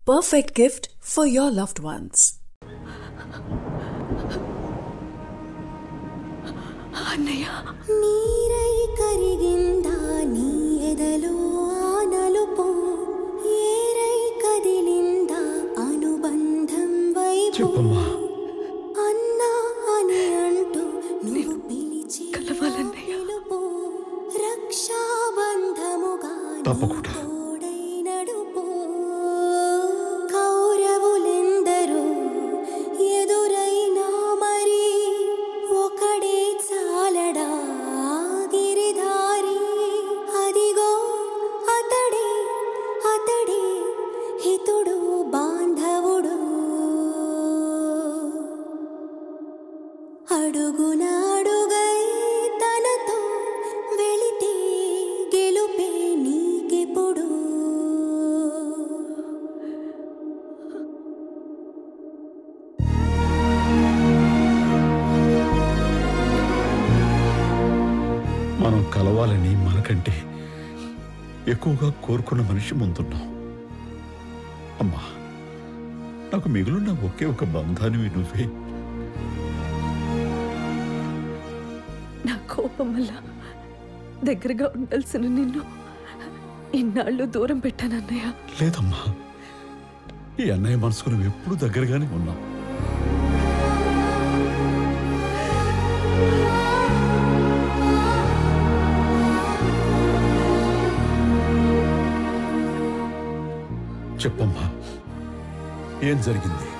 perfect gift for your loved ones. అన్నయ్య నీరై కరిగిందా నీ ఎదలో ఆ నలుపు ఏరై కదిలిందా అనుబంధం వైపు చెప్పమ్మా అన్నా అని అంటూ నువ్వు పిలిచి కలవాలన్నయ్య. పిలుపు రక్షాబంధముగా నువ్వు తప్పకుండా. తోడై నడుపు కౌరవులెందరూ ఎదురైనా మరి ఒకడే చాలడా గిరిధారి అదిగో అతడే అతడే హితుడు బాంధవుడు అడుగున అడుగై తనతో వెళితే గెలుపే నీకెప్పుడు మనం కలవాలని మనకంటే ఎక్కువగా కోరుకున్న మనిషి ముందున్నాం అమ్మా నాకు మిగులున్న ఒకే ఒక బంధానివి నువ్వే నా కోపం వల్ల దగ్గరగా ఉండాల్సిన నిన్ను ఇన్నాళ్ళు దూరం పెట్టాను అన్నయ్య లేదమ్మా ఈ అన్నయ్య మనసుకు నువ్వు ఎప్పుడు దగ్గరగానే ఉన్నావు చెప్పమ్మా ఏం జరిగింది